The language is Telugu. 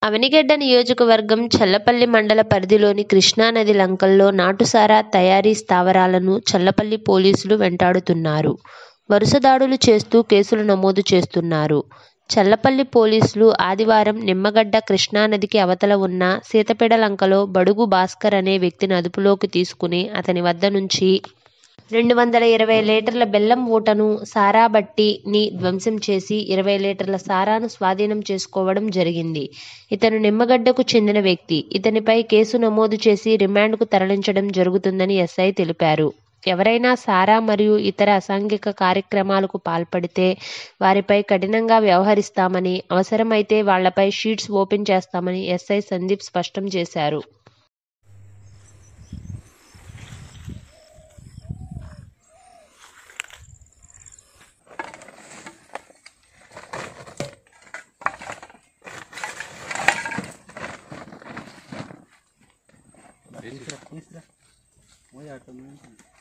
అవనిగడ్డ నియోజకవర్గం చల్లపల్లి మండల పరిధిలోని కృష్ణానది లంకల్లో నాటుసారా తయారీ స్థావరాలను చల్లపల్లి పోలీసులు వెంటాడుతున్నారు. వరుస దాడులు చేస్తూ కేసులు నమోదు చేస్తున్నారు. చల్లపల్లి పోలీసులు ఆదివారం నిమ్మగడ్డ కృష్ణానదికి అవతల ఉన్న సీతపెడలంకలో బడుగు భాస్కర్ అనే వ్యక్తిని అదుపులోకి తీసుకుని అతని వద్ద నుంచి రెండు వందల ఇరవై లీటర్ల బెల్లం ఊటను, సారా బట్టి ని ధ్వంసం చేసి ఇరవై లీటర్ల సారాను స్వాధీనం చేసుకోవడం జరిగింది. ఇతను నిమ్మగడ్డకు చెందిన వ్యక్తి. ఇతనిపై కేసు నమోదు చేసి రిమాండ్కు తరలించడం జరుగుతుందని ఎస్ఐ తెలిపారు. ఎవరైనా సారా మరియు ఇతర అసాంఘిక కార్యక్రమాలకు పాల్పడితే వారిపై కఠినంగా వ్యవహరిస్తామని, అవసరమైతే వాళ్లపై షీట్స్ ఓపెన్ చేస్తామని ఎస్ఐ సందీప్ స్పష్టం చేశారు. తీసుకురా తీసుకురా పోయి అటు నుంచి.